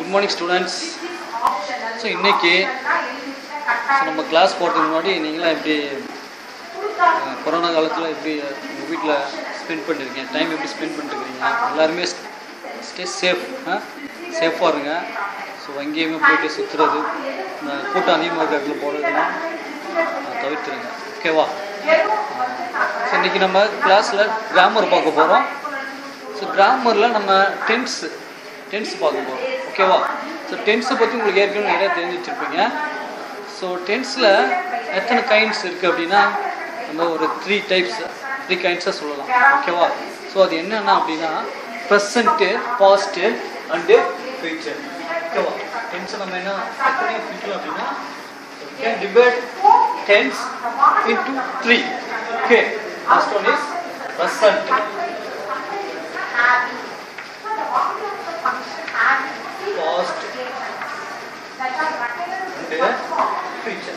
Good morning students so இன்னைக்கு so நம்ம class போகிறதுக்கு முன்னாடி நீங்களாம் எப்படி அஹ், கொரோனா காலத்தில் எப்படி உங்கள் வீட்டில் ஸ்பெண்ட் பண்ணிருக்கீங்க டைம் எப்படி ஸ்பெண்ட் பண்ணிருக்கீங்க எல்லாருமே ஸ்டே சேஃப் சேஃபாக இருங்க ஸோ எங்கேயுமே போயிட்டு சுற்றுறது இந்த கூட்டம் அதிகமாக இருக்கிற இடத்துல போகிறதுலாம் தவிர்த்துருங்க ஓகேவா ஸோ இன்றைக்கி நம்ம கிளாஸில் கிராமர் பார்க்க போகிறோம் ஸோ கிராமரில் நம்ம டென்ஸ் டென்ஸ் பார்க்க போகிறோம் ஓகேவா ஸோ டென்ஸை பற்றி உங்களுக்கு ஏற்கனவே நிறையா தெரிஞ்சு வச்சுருப்பீங்க ஸோ டென்ஸில் எத்தனை கைண்ட்ஸ் இருக்குது அப்படின்னா நம்ம ஒரு த்ரீ டைப்ஸ் த்ரீ கைண்ட்ஸாக சொல்லலாம் ஓகேவா ஸோ அது என்னென்ன அப்படின்னா ப்ரெசண்ட்டு பாஸ்ட்டு அண்டு ஃபியூச்சர் ஓகேவா டென்ஸை நம்ம என்ன எத்தனை பிரிக்கலாம் அப்படின்னா can divide tens into three. Okay, first one is present. Past and future.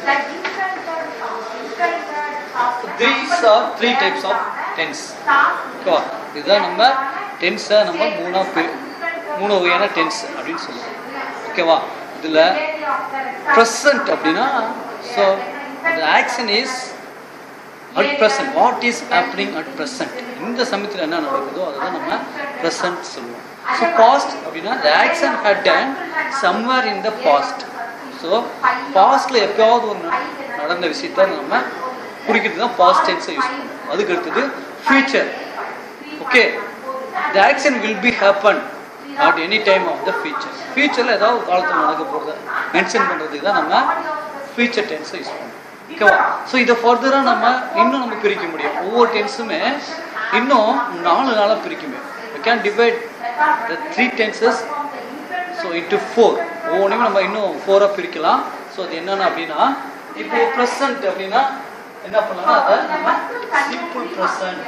So these are three types of tense. ஓகேவா இதுதான் நம்ம டென்ஸை நம்ம மூணா பிரி மூணு வகையான டென்ஸ் அப்படின்னு சொல்லுவோம் ஓகேவா இதில் ப்ரெசன்ட் அப்படின்னா so the action is at present what is happening at present இந்த சமயத்தில் என்ன நடக்குதோ அதுதான் நம்ம ப்ரெசன்ட் சொல்லுவோம் ஸோ பாஸ்ட் அப்படின்னா the action had done somewhere in the past so பாஸ்டில் எப்பயாவது ஒரு நட- நடந்த விஷயத்த நம்ம குறிக்கிறது தான் பாஸ்ட் டென்ஸை யூஸ் பண்ணுவோம் அதுக்கு அடுத்தது future okay the action will be happen at any time of the future ஃபியூச்சரில் ஏதாவது ஒரு காலத்தில் நடக்க போகிறத மென்ஷன் பண்ணுறதுக்கு தான் நம்ம ஃபியூச்சர் டென்ஸை யூஸ் பண்ணுவோம் ஓகேவா ஸோ இதை ஃபர்தராக நம்ம இன்னும் நம்ம பிரிக்க முடியும் ஒவ்வொரு டென்ஸுமே இன்னும் நாலு நாளாக பிரிக்குமே we can divide the three tenses so into four ஒவ்வொன்றையும் நம்ம இன்னும் ஃபோராக பிரிக்கலாம் ஸோ அது என்னென்ன அப்படின்னா இப்போ ப்ரெசன்ட் அப்படின்னா என்ன பண்ணலாம்னா அதை நம்ம சிம்பிள் ப்ரெசன்ட்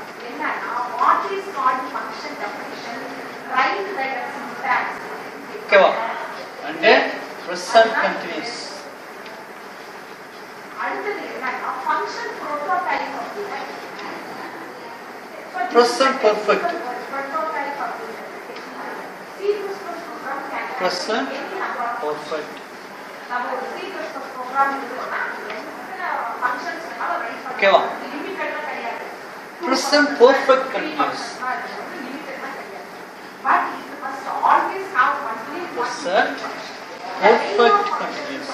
ஓகேவா and present continuous present perfect present perfect ஓகேவா present perfect continuous present perfect continuous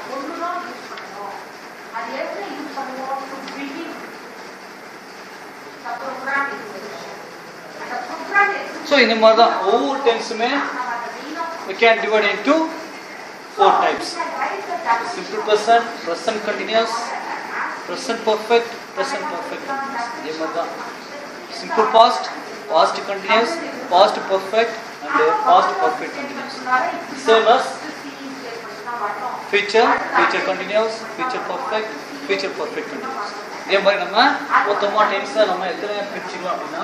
so இந்த மாதிரி தான் ஒவ்வொரு டென்ஸுமே we can divide into four types simple present present continuous present perfect present perfect continuous இதே மாதிரி தான் simple past past continuous past perfect and past perfect continuous same as future future continuous future perfect future perfect continuous இதே மாதிரி நம்ம மொத்தமாக டென்ஸை நம்ம எத்தனை பிரிச்சுக்கலாம் அப்படின்னா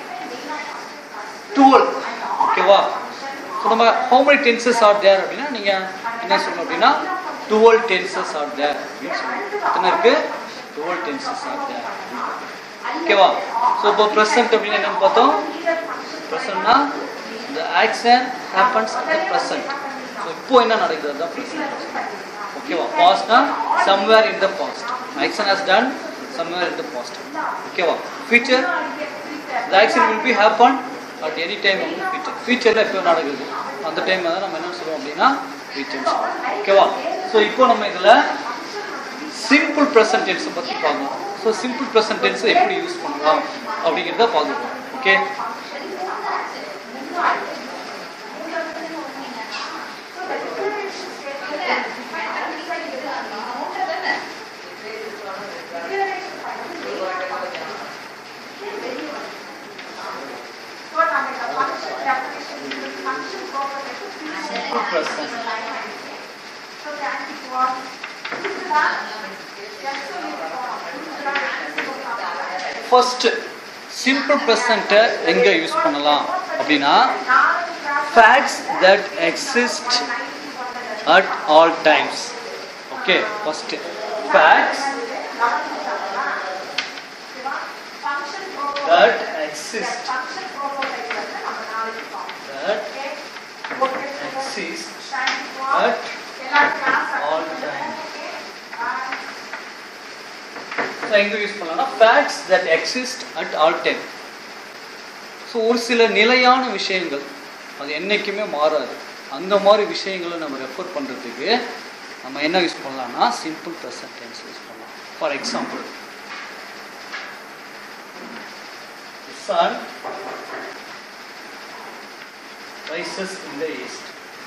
டுவெல் ஓகேவா ஸோ நம்ம how many tenses are there அப்படின்னா நீங்கள் என்ன சொல்லணும் அப்படின்னா டுவெல் டென்சஸ் ஆர் தேர் அப்படின்னு சொல்லணும் எத்தனை இருக்கு டுவெல் டென்சஸ் ஆர் தேர் ஓகேவா ஸோ இப்போ ப்ரெசன்ட் அப்படின்னு என்னன்னு பார்த்தோம் ப்ரெசன்ட்னா இந்த action happens at the present so இப்போ என்ன நடக்குது அதுதான் ப்ரெசன்ட் ஓகேவா பாஸ்ட்னா somewhere in the past action has done somewhere in the past ஓகேவா future the action will be happen at any time of the future ஃபியூச்சரில் எப்போ நடக்குது அந்த டைம் தான் நம்ம என்ன சொல்லுவோம் அப்படின்னா ஃபியூச்சர் ஓகேவா ஸோ இப்போ நம்ம இதில் சிம்பிள் ப்ரெசன்ட் டென்ஸை பற்றி பார்க்கலாம் ஸோ சிம்பிள் ப்ரெசன்ட் டென்ஸை எப்படி யூஸ் பண்ணலாம் அப்படிங்கிறத பார்க்கலாம் okay simple present first simple ப்ரெசண்ட்டை எங்கே யூஸ் பண்ணலாம் அப்படின்னா facts that exist at all times okay first facts that exist that exist exist at all time. So எங்கே யூஸ் பண்ணலாம்னா facts that exist at all time so ஒரு சில நிலையான விஷயங்கள் அது என்றைக்குமே மாறாது அந்த மாதிரி விஷயங்களை நம்ம ரெஃபர் பண்ணுறதுக்கு நம்ம என்ன யூஸ் பண்ணலாம்னா சிம்பிள் ப்ரெசன்ட் டென்ஸ் யூஸ் பண்ணலாம் for example sun rises in the east.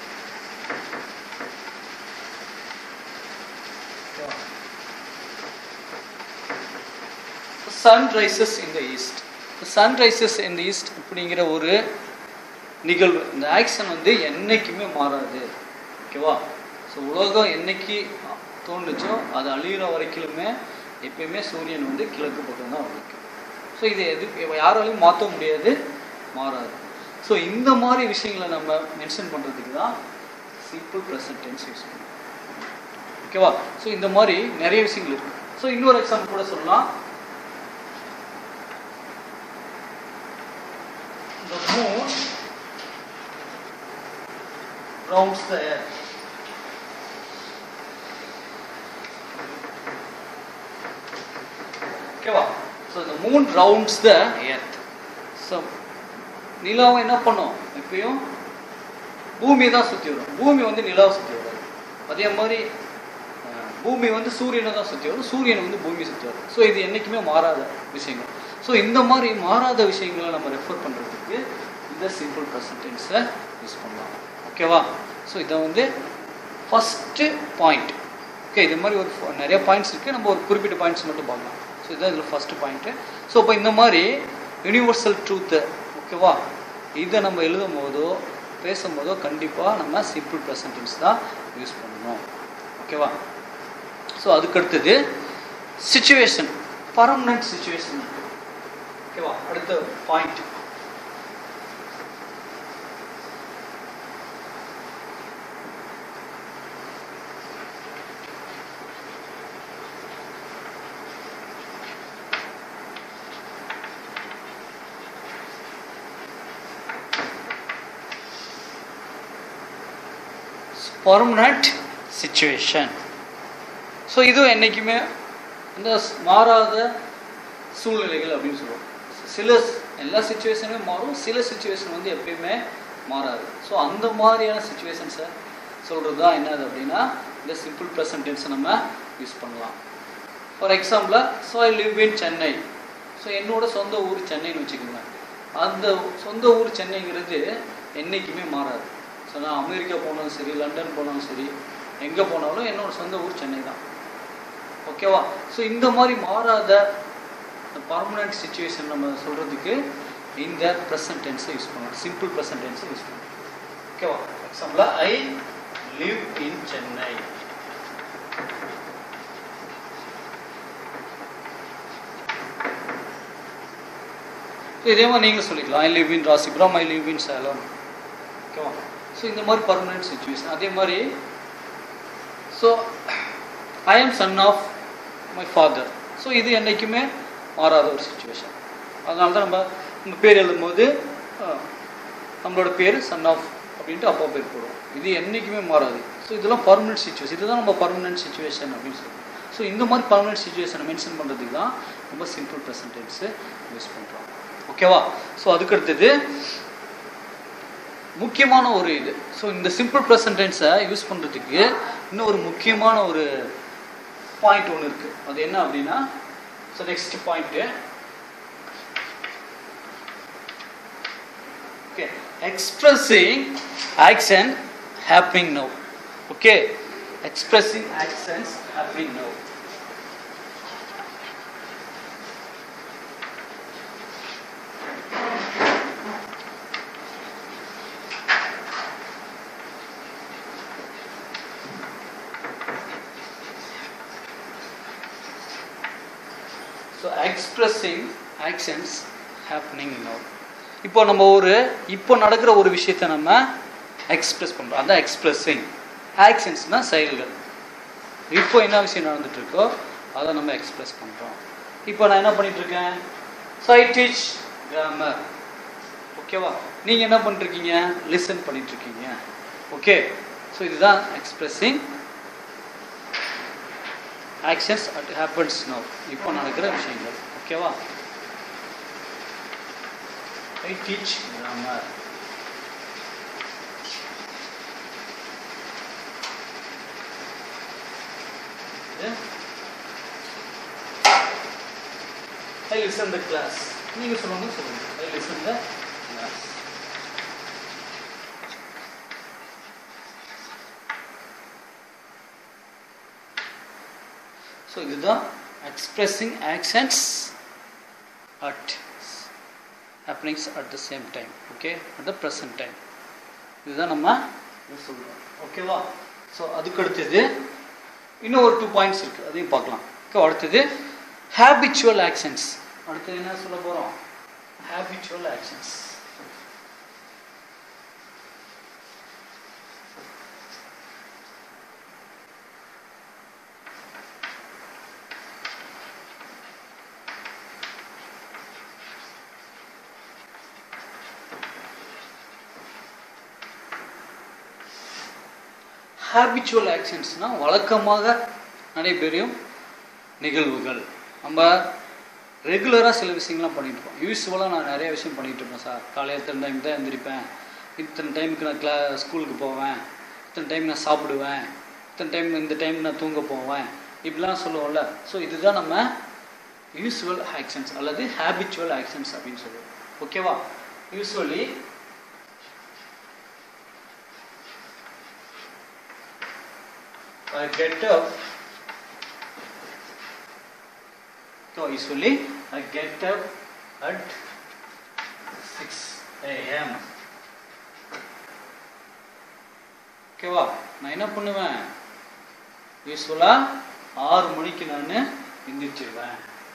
Sun rises in the east sun rises in the east அப்படிங்கிற ஒரு நிகழ்வு இந்த ஆக்ஷன் வந்து என்றைக்குமே மாறாது ஓகேவா ஸோ உலகம் என்னைக்கு தோணுச்சோ அது அழியிற வரைக்குமே எப்பயுமே சூரியன் வந்து கிழக்கு பக்கம் தான் உதிக்கும் ஸோ இது எது யாராலையும் மாற்ற முடியாது மாறாது ஸோ இந்த மாதிரி விஷயங்களை நம்ம மென்ஷன் பண்ணுறதுக்கு தான் சிம்பிள் ப்ரெசன்ட் டென்ஸ் யூஸ் பண்ணுவோம் ஓகேவா ஸோ இந்த மாதிரி நிறைய விஷயங்கள் இருக்கு ஸோ இன்னொரு எக்ஸாம்பிள் கூட சொல்லலாம் The moon rounds the earth. ஓகேவா so the moon rounds the earth. So நிலாவை என்ன பண்ணும் எப்பயும் பூமியை தான் சுற்றி வரும் பூமி வந்து நிலாவை சுற்றி வரும் அதே மாதிரி அஹ், பூமி வந்து சூரியனை தான் சுற்றி வரும் சூரியன் வந்து பூமி சுற்றி வரும் ஸோ இது என்றைக்குமே மாறாத விஷயங்கள் ஸோ இந்த மாதிரி மாறாத விஷயங்களை நம்ம ரெஃபர் பண்ணுறதுக்கு இந்த சிம்பிள் ப்ரெசன்டென்ஸை யூஸ் பண்ணலாம் ஓகேவா ஸோ இதை வந்து ஃபஸ்ட்டு பாயிண்ட் ஓகே இது மாதிரி ஒரு ஃப- நிறைய பாயிண்ட்ஸ் இருக்குது நம்ம ஒரு குறிப்பிட்ட பாயிண்ட்ஸ் மட்டும் பார்க்கலாம் ஸோ இதான் இதில் ஃபஸ்ட்டு பாயிண்ட்டு ஸோ இப்போ இந்த மாதிரி யூனிவர்சல் ட்ரூத்து ஓகேவா இதை நம்ம எழுதும் போதோ பேசும்போதோ கண்டிப்பாக நம்ம சிம்பிள் ப்ரெசன்டென்ஸ் தான் யூஸ் பண்ணணும் ஓகேவா ஸோ அதுக்கு அடுத்தது சுச்சுவேஷன் பர்மனன்ட் சுச்சுவேஷன் ஓகேவா அடுத்த பாயிண்ட் பர்மனண்ட் சுச்சுவேஷன் ஸோ இதுவும் என்றைக்குமே இந்த ஸ்- மாறாத சூழ்நிலைகள் அப்படின்னு சொல்லுவோம் சில ஸ்- எல்லா சுச்சுவேஷனுமே மாறும் சில சுச்சுவேஷன் வந்து எப்பயுமே மாறாது ஸோ அந்த மாதிரியான சுச்சுவேஷன்ஸை சொல்கிறது தான் என்னது அப்படின்னா இந்த சிம்பிள் ப்ரெசன்டென்ஸை நம்ம யூஸ் பண்ணலாம் for example so I live in Chennai so என்னோட சொந்த ஊர் சென்னைன்னு வச்சுக்கோங்க அந்த சொந்த ஊர் சென்னைங்கிறது என்றைக்குமே மாறாது ஸோ நான் அமெரிக்கா போனாலும் சரி லண்டன் போனாலும் சரி எங்கே போனாலும் என்னோட சொந்த ஊர் சென்னை தான் ஓகேவா ஸோ இந்த மாதிரி மாறாத பர்மனன்ட் சுச்சுவேஷன் நம்ம சொல்கிறதுக்கு இந்த ப்ரெசன்ட் டென்ஸை யூஸ் பண்ணலாம் சிம்பிள் ப்ரெசன்ட் டென்ஸை யூஸ் பண்ணலாம் ஓகேவா example I live in Chennai so இதே மாதிரி நீங்களும் சொல்லிக்கலாம் I live in Rasipuram I live in Salem ஓகேவா ஸோ இந்த மாதிரி பர்மனெண்ட் சுச்சுவேஷன் அதே மாதிரி so I am son of my father so இது என்றைக்குமே மாறாத ஒரு சுச்சுவேஷன் அதனால தான் நம்ம நம்ம பேர் எழுதும்போது அஹ், நம்மளோட பேர் சன் ஆஃப் அப்படின்ட்டு அப்பா பேர் போடுவோம் இது என்றைக்குமே மாறாது ஸோ இதெல்லாம் பர்மனெண்ட் சுச்சுவேஷன் இதுதான் நம்ம பர்மனெண்ட் சுச்சுவேஷன் அப்படின்னு சொல்லுவோம் ஸோ இந்த மாதிரி பர்மனெண்ட் சுச்சுவேஷனை மென்ஷன் பண்ணுறதுக்கு தான் ரொம்ப சிம்பிள் ப்ரெசன்டென்ஸு யூஸ் பண்ணுறோம் ஓகேவா ஸோ அதுக்கு அடுத்தது முக்கியமான ஒரு இது ஸோ இந்த சிம்பிள் ப்ரெசன்டென்ஸை யூஸ் பண்ணுறதுக்கு இன்னும் ஒரு முக்கியமான ஒரு பாயிண்ட் ஒன்று இருக்குது அது என்ன அப்படின்னா so next point okay expressing action happening now okay expressing actions happening now so expressing actions happening now இப்போ நம்ம ஒரு இப்போ நடக்கிற ஒரு விஷயத்தை நம்ம எக்ஸ்பிரஸ் பண்ணுறோம் அதான் எக்ஸ்பிரஸிங் ஆக்ஷன்ஸ்னால் செயல்கள் இப்போ என்ன விஷயம் நடந்துட்டு இருக்கோ அதை நம்ம எக்ஸ்பிரஸ் பண்ணுறோம் இப்போ நான் என்ன பண்ணிட்டு இருக்கேன் ஸோ ஐ டீச் கிராமர் ஓகேவா நீங்கள் என்ன பண்ணிருக்கீங்க லிசன் பண்ணிட்டு இருக்கீங்க ஓகே ஸோ இதுதான் expressing actions at happens now இப்போ நடக்கிற விஷயங்கள் ஓகேவா I teach grammar I listen the class நீங்கள் சொல்லுங்க சொல்லுங்க I listen the class so இதுதான் expressing actions at happenings at the same time okay at the present time இதுதான் நம்ம இது சொல்கிறோம் ஓகேவா ஸோ அதுக்கு அடுத்தது இன்னும் ஒரு டூ பாயிண்ட்ஸ் இருக்குது அதையும் பார்க்கலாம் ஓகே அடுத்தது ஹேபிச்சுவல் ஆக்ஷன்ஸ் அடுத்தது என்ன சொல்ல போகிறோம் ஹேபிச்சுவல் ஆக்ஷன்ஸ் ஹேபிச்சுவல் ஆக்ஷன்ஸ்னால் வழக்கமாக நடைபெறும் நிகழ்வுகள் நம்ம ரெகுலராக சில விஷயங்கள்லாம் பண்ணிட்டு இருக்கோம் யூஸ்வலாக நான் நிறைய விஷயம் பண்ணிட்டு இருப்பேன் சார் காலையில் இத்தனை டைம் தான் எழுந்திரிப்பேன் இத்தனை டைமுக்கு நான் கிளா ஸ்கூலுக்கு போவேன் இத்தனை டைம் நான் சாப்பிடுவேன் இத்தனை டைம் இந்த டைம் நான் தூங்க போவேன் இப்படிலாம் சொல்லுவோம்ல ஸோ இதுதான் நம்ம யூஸ்வல் ஆக்ஷன்ஸ் அல்லது ஹேபிச்சுவல் ஆக்ஷன்ஸ் அப்படின்னு சொல்லுவோம் ஓகேவா usually I get up. So usually I get up at 6 a.m. ஓகேவா நான் என்ன பண்ணுவேன் யூஸ்வலாக ஆறு மணிக்கு நான் எந்திரிச்சிருவேன்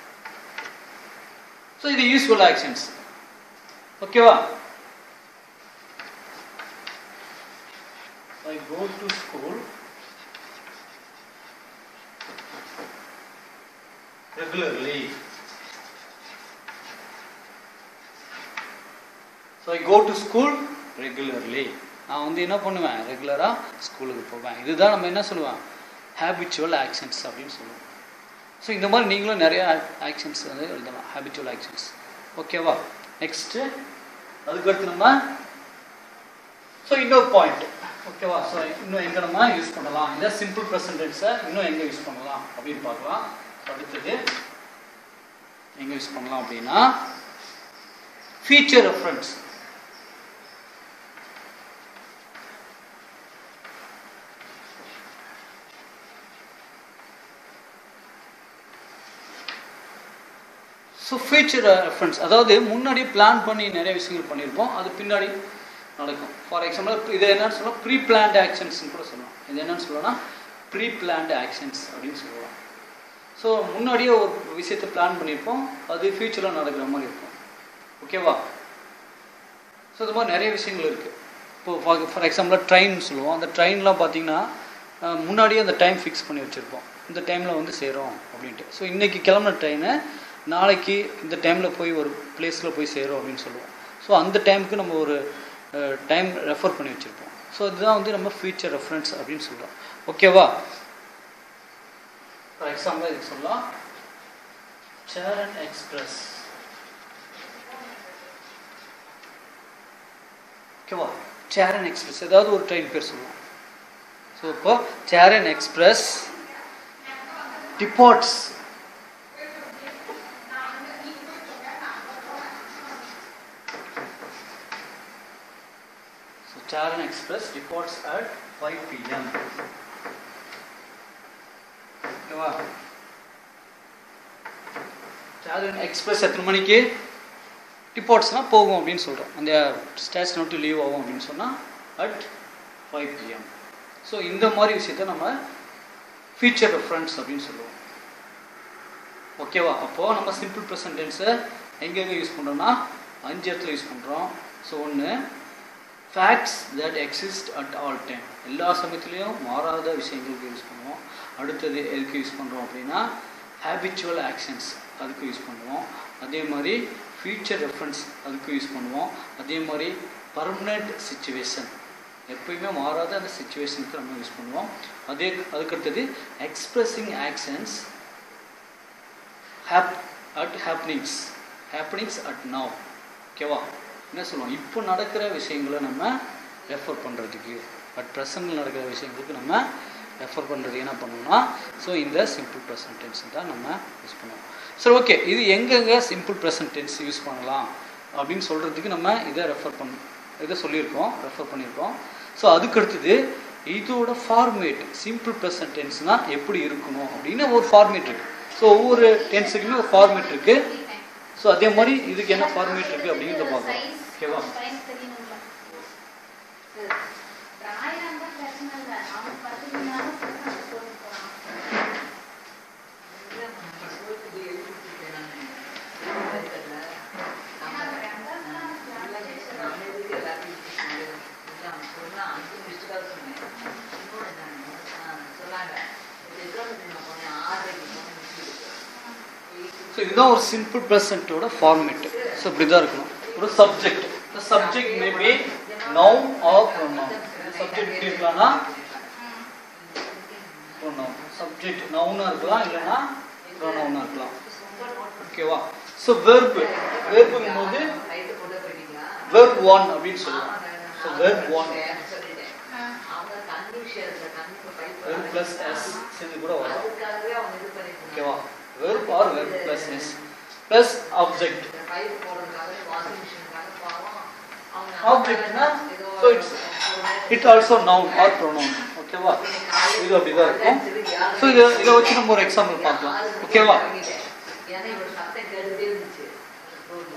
ஸோ இது யூஸ்வல் ஆக்ஷன்ஸ் ஓகேவா I go to school regularly. So I go to school regularly. நான் வந்து என்ன பண்ணுவேன் ரெகுலராக ஸ்கூலுக்கு போவேன் இதுதான் நம்ம என்ன சொல்லுவோம் ஹேபிச்சுவல் ஆக்ஷன்ஸ் அப்படின்னு சொல்லுவோம் ஸோ இந்த மாதிரி நீங்களும் நிறைய ஆக்ஷன்ஸ் வந்து எழுதலாம் ஹேபிச்சுவல் ஆக்ஷன்ஸ் ஓகேவா நெக்ஸ்ட்டு அதுக்கடுத்து நம்ம ஸோ இன்னொரு பாயிண்ட் ஓகேவா ஸோ இன்னும் எங்கே நம்ம யூஸ் பண்ணலாம் இந்த சிம்பிள் ப்ரெசன்டென்ஸை இன்னும் எங்கே யூஸ் பண்ணலாம் அப்படின்னு பார்க்கலாம் அடுத்தது எங்க யூஸ் பண்ணலாம் அப்படின்னா future reference so future reference அதாவது முன்னாடி பிளான் பண்ணி நிறைய விஷயங்கள் பண்ணியிருப்போம் அது பின்னாடி நடக்கும் ஃபார் எக்ஸாம்பிள் இது என்னன்னு சொல்லலாம் ப்ரீ பிளான்ட் ஆக்ஷன்ஸ்னு கூட சொல்லலாம் இது என்னன்னு சொல்லலாம் ப்ரீ பிளான்ட் ஆக்ஷன்ஸ் அப்படின்னு சொல்லலாம் ஸோ முன்னாடியே ஒரு விஷயத்தை பிளான் பண்ணியிருப்போம் அது ஃப்யூச்சரில் நடக்கிற மாதிரி இருக்கும் ஓகேவா ஸோ இது மாதிரி நிறைய விஷயங்கள் இருக்குது இப்போ ஃபார் ஃபார் எக்ஸாம்பிள் ட்ரெயின் சொல்லுவோம் அந்த ட்ரெயின்லாம் பார்த்தீங்கன்னா அஹ், முன்னாடியே அந்த டைம் ஃபிக்ஸ் பண்ணி வச்சுருப்போம் இந்த டைமில் வந்து சேரும் அப்படின்ட்டு ஸோ இன்றைக்கி கிளம்புன ட்ரெயினை நாளைக்கு இந்த டைமில் போய் ஒரு பிளேஸில் போய் சேரும் அப்படின்னு சொல்லுவோம் ஸோ அந்த டைமுக்கு நம்ம ஒரு டைம் ரெஃபர் பண்ணி வச்சுருப்போம் ஸோ இதுதான் வந்து நம்ம ஃபியூச்சர் ரெஃபரன்ஸ் அப்படின்னு சொல்கிறோம் ஓகேவா ஃபார் எக்ஸாம்பிள் இதுக்கு சொல்லலாம் சேரன் எக்ஸ்பிரஸ் ஓகேவா சேரன் எக்ஸ்பிரஸ் ஏதாவது ஒரு ட்ரெயின் பேர் சொல்லுவோம் ஸோ இப்போ Cheran express departs So Charan Express departs at 5 p.m. ஓகேவா சாரன் எக்ஸ்பிரஸ் எத்தனை மணிக்கு டிபார்ட்ஸ்னால் போகும் அப்படின்னு சொல்கிறோம் அந்த ஸ்டேஷன் விட்டு லீவ் ஆகும் அப்படின்னு சொன்னால் அட் ஃபைவ் பிஎம் ஸோ இந்த மாதிரி விஷயத்த நம்ம ஃபியூச்சர் ரெஃபரன்ஸ் அப்படின்னு சொல்லுவோம் ஓகேவா அப்போது நம்ம சிம்பிள் ப்ரெசன்ட் டென்ஸை எங்கெங்கே யூஸ் பண்ணுறோம்னா அஞ்சு இடத்துல யூஸ் பண்ணுறோம் ஸோ ஒன்று facts that exist at all time எல்லா சமயத்துலேயும் மாறாத விஷயங்களுக்கு யூஸ் பண்ணுவோம் அடுத்தது எதுக்கு யூஸ் பண்ணுறோம் அப்படின்னா ஹேபிச்சுவல் ஆக்ஷன்ஸ் அதுக்கு யூஸ் பண்ணுவோம் அதே மாதிரி ஃபியூச்சர் ரெஃபரன்ஸ் அதுக்கு யூஸ் பண்ணுவோம் அதே மாதிரி பர்மனெண்ட் சுச்சுவேஷன் எப்பயுமே மாறாத அந்த சுச்சுவேஷனுக்கு நம்ம யூஸ் பண்ணுவோம் அதே அதுக்கடுத்தது expressing actions hap at happenings happenings at now ஓகேவா என்ன சொல்லுவோம் இப்போ நடக்கிற விஷயங்களை நம்ம ரெஃபர் பண்ணுறதுக்கு அட் ப்ரெசண்டில் நடக்கிற விஷயங்களுக்கு நம்ம ரெஃபர் பண்ணுறது என்ன பண்ணணும்னா ஸோ இந்த சிம்பிள் ப்ரெசன்ட் டென்ஸ் தான் நம்ம யூஸ் பண்ணுவோம் சரி ஓகே இது எங்கெங்கே சிம்பிள் ப்ரெசன்ட் டென்ஸ் யூஸ் பண்ணலாம் அப்படின்னு சொல்கிறதுக்கு நம்ம இதை ரெஃபர் பண்ண இதை சொல்லியிருக்கோம் ரெஃபர் பண்ணியிருக்கோம் ஸோ அதுக்கு அடுத்தது இதோட ஃபார்மேட் சிம்பிள் ப்ரெசன்ட் டென்ஸ்னால் எப்படி இருக்கணும் அப்படின்னு ஒரு ஃபார்மேட் இருக்குது ஸோ ஒவ்வொரு டென்ஸுக்குமே ஒரு ஃபார்மேட் இருக்குது ஸோ அதே மாதிரி இதுக்கு என்ன ஃபார்மேட் இருக்குது அப்படிங்கிறத பார்க்கலாம் ஓகேவா ஸோ இதுதான் ஒரு சிம்பிள் ப்ரெசன்ட்டோட ஃபார்மேட் ஸோ இப்படி தான் இருக்கணும் ஒரு சப்ஜெக்ட் இந்த subject maybe noun or pronoun subject எப்படி இருக்கலாம்னா ப்ரொனவுன் சப்ஜெக்ட் நவுனாக இருக்கலாம் இல்லைன்னா ப்ரொனவுனாக இருக்கலாம் ஓகேவா ஸோ வெர்ப் வெர்புங்கும் போது வெர்ப் ஒன் அப்படின்னு சொல்லுவோம் so verb one verb plus S சேர்ந்து கூட வரும் ஓகேவா verb or verb plus S plus object ஆப்ஜெக்ட்னா so it's it also noun or pronoun ஓகேவா இது அப்படி தான் இருக்கும் ஸோ இதை இதை வச்சு நம்ம ஒரு எக்ஸாம்பிள் பார்க்கலாம் ஓகேவா ஏன்னா இவர் சத்தம் கேட்டுட்டே இருந்துச்சு ரோட்ல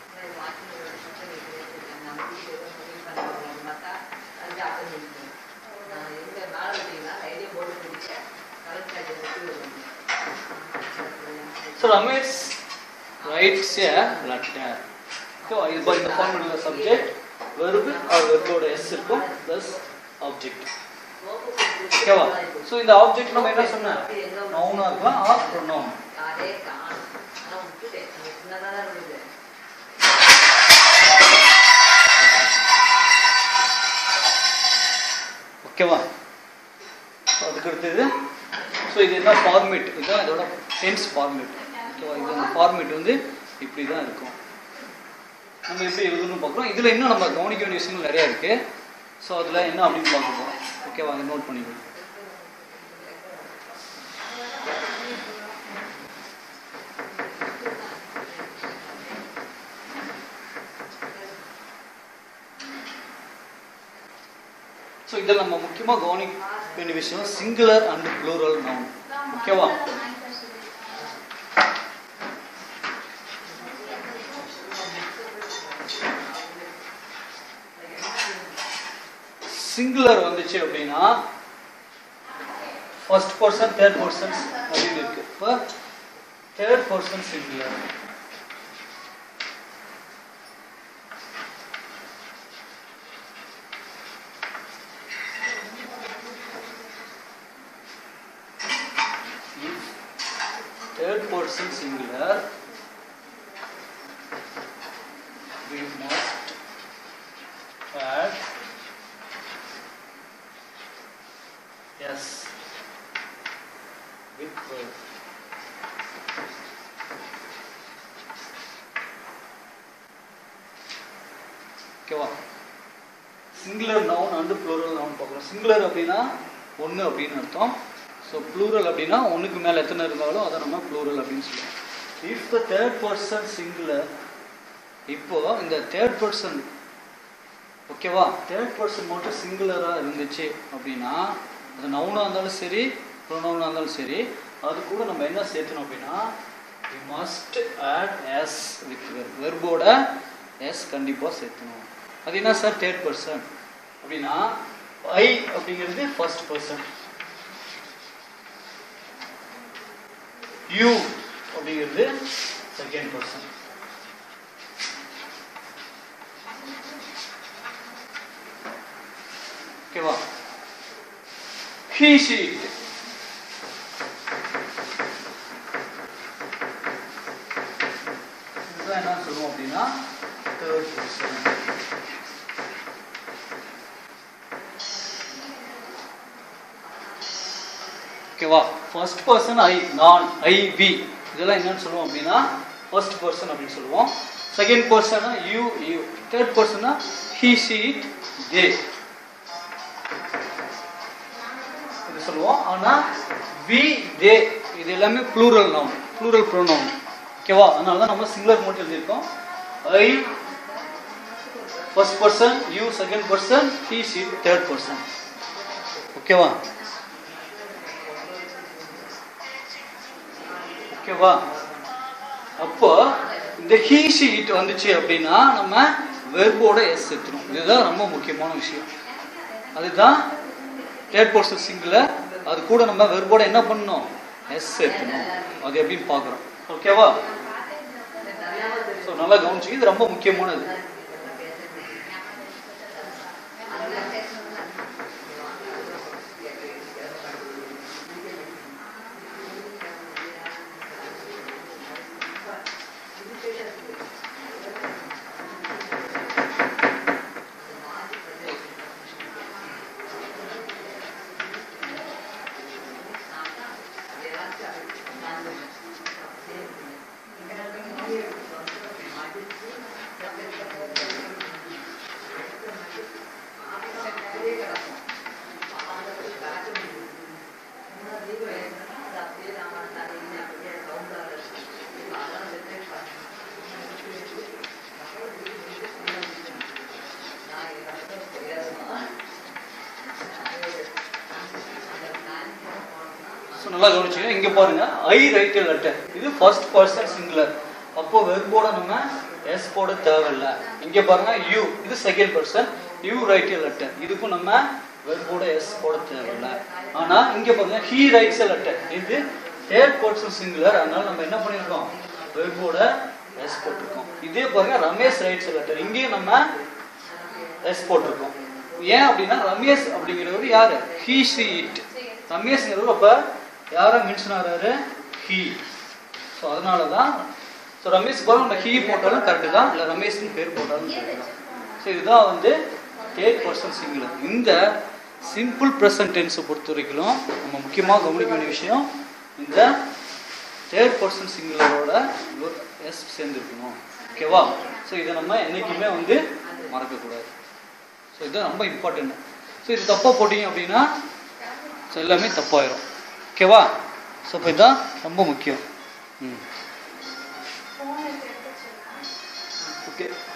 நம்ம வீட்டுக்கு ஏதோ சமையல் பண்ணுவாங்க பார்த்தா அது அட்டன் பண்ணிட்டு நான் எங்க மேலே பார்த்தீங்கன்னா லைட்டே போட்டு பிடிச்சேன் கலெக்ட் ஆகி எடுத்து So Ramesh writes a letter. So இப்போ இந்த ஃபார்ம் உள்ள subject verb or verb s இருக்கும் plus object. ஓகேவா ஸோ இந்த ஆப்ஜெக்ட் நம்ம என்ன சொன்னேன் நவுனா இருக்கலாம் ஆர் ப்ரொனவுன் யாரே காணும் ஆனால் விட்டுட்டேன் அங்கே சின்னதாக தான் இருந்தது ஓகேவா ஸோ அதுக்கு அடுத்தது ஸோ இது என்ன ஃபார்மேட் இதுதான் இதோட டென்ஸ் ஃபார்மேட் ஓகேவா இதோட ஃபார்மேட் வந்து இப்படி தான் இருக்கும் நம்ம எப்படி எழுதணும்னு பார்க்குறோம் இதில் இன்னும் நம்ம கவனிக்க வேண்டிய விஷயங்கள் நிறையா இருக்குது ஸோ அதில் என்ன அப்படின்னு பார்க்க போகிறோம் ஓகேவா அதை நோட் பண்ணிக்கணும் ஸோ இதில் நம்ம முக்கியமாக கவனிக்க வேண்டிய விஷயம் சிங்குலர் அண்ட் ப்ளூரல் நவுன் ஓகேவா சிங்குலர் வந்துச்சு அப்படின்னா ஃபர்ஸ்ட் பர்சன் தேர்ட் பர்சன்ஸ் அப்படின்னு இருக்கு இப்போ third person singular third person singular we must add yes with verb ஓகேவா singular noun and plural noun பார்க்குறோம் சிங்குலர் அப்படின்னா ஒன்று அப்படின்னு அர்த்தம் ஸோ ப்ளூரல் அப்படின்னா ஒன்றுக்கு மேலே எத்தனை இருந்தாலும் அதை நம்ம ப்ளூரல் அப்படின்னு சொல்லுவோம் if the third person singular இப்போ இந்த தேர்ட் பர்சன் ஓகேவா தேர்ட் பர்சன் மட்டும் சிங்குலராக இருந்துச்சு அப்படின்னா அது நவுனாக இருந்தாலும் சரி ப்ரொனவுனாக இருந்தாலும் சரி அது கூட நம்ம என்ன சேர்த்தணும் அப்படின்னா we must add s with verb வெர்போட எஸ் கண்டிப்பாக சேர்த்தணும் அது என்ன சார் தேர்ட் பர்சன் அப்படின்னா ஐ அப்படிங்கிறது ஃபர்ஸ்ட் பர்சன் யூ அப்படிங்கிறது செகண்ட் பர்சன் ஓகேவா ஹீ ஷீட் இதுதான் என்ன சொல்லுவோம் அப்படின்னா தேர்ட் பர்சன் ஓகேவா ஃபர்ஸ்ட் பர்சன் ஐ நான் ஐ வி இதெல்லாம் என்னன்னு சொல்லுவோம் அப்படின்னா ஃபர்ஸ்ட் பர்சன் அப்படின்னு சொல்லுவோம் செகண்ட் பர்சனா யூ யூ தேர்ட் பர்சனா ஹீ ஷீ இட் தே இது சொல்லுவோம் ஆனா வி தே இது எல்லாமே ப்ளூரல் நவுன் ப்ளூரல் ப்ரோனவுன் ஓகேவா அதனால தான் நம்ம சிங்குலர் மட்டும் எழுதியிருக்கோம் I first person you second person he she third person ஓகேவா ஓகேவா அப்போ இந்த ஹீ ஷீட் வந்துச்சு அப்படின்னா நம்ம வெர்போட எஸ் சேர்த்துணும் இதுதான் ரொம்ப முக்கியமான விஷயம் அதுதான் தேர்ட் பர்சன் சிங்கில் அது கூட நம்ம வெர்போட என்ன பண்ணணும் எஸ் சேர்த்தணும் அது எப்படின்னு பார்க்குறோம் ஓகேவா ஸோ நல்லா கவனிச்சு இது ரொம்ப முக்கியமானது ஸோ நல்லா கவனிச்சுங்க இங்கே பாருங்க ஐ ரைட் லெட்டர் இது ஃபர்ஸ்ட் பர்சன் சிங்குலர் அப்போ வெர்போட நம்ம எஸ் போட தேவையில்லை இங்கே பாருங்க யூ இது second person you write letter இதுக்கும் நம்ம வெர்போட எஸ் போட தேவையில்லை ஆனால் இங்கே பாருங்க ஹீ ரைட்ஸ் லெட்டர் இது தேர்ட் பர்சன் சிங்குலர் அதனால நம்ம என்ன பண்ணியிருக்கோம் வெர்போட எஸ் போட்டிருக்கோம் இதே பாருங்க ரமேஷ் ரைட்ஸ் லெட்டர் இங்கேயும் நம்ம எஸ் போட்டிருக்கோம் ஏன் அப்படின்னா ரமேஷ் அப்படிங்கிறவர் யாரு ஹீ சி இட் ரமேஷ்ங்கிறவர் அப்ப யாரை மென்ஷன் ஆகிறாரு ஹீ ஸோ அதனால தான் ஸோ ரமேஷ் போல நம்ம ஹீ போட்டாலும் கரெக்டு தான் இல்லை ரமேஷ்னு பேர் போட்டாலும் கரெக்டு தான் ஸோ இதுதான் வந்து தேர்ட் பர்சன் சிங்குலர் இந்த சிம்பிள் ப்ரெசன்ட் டென்ஸை பொறுத்த வரைக்கும் நம்ம முக்கியமாக கவனிக்க வேண்டிய விஷயம் இந்த தேர்ட் பர்சன் சிங்குலரோட எஸ் சேர்ந்துருக்கணும் ஓகேவா ஸோ இதை நம்ம என்றைக்குமே வந்து மறக்கக்கூடாது ஸோ இதுதான் ரொம்ப இம்பார்ட்டன்ட் ஸோ இது தப்பாக போட்டீங்க அப்படின்னா ஸோ எல்லாமே தப்பாயிரும் ஓகேவா ஸோ இப்போ இதுதான் ரொம்ப முக்கியம் ம் ஓகே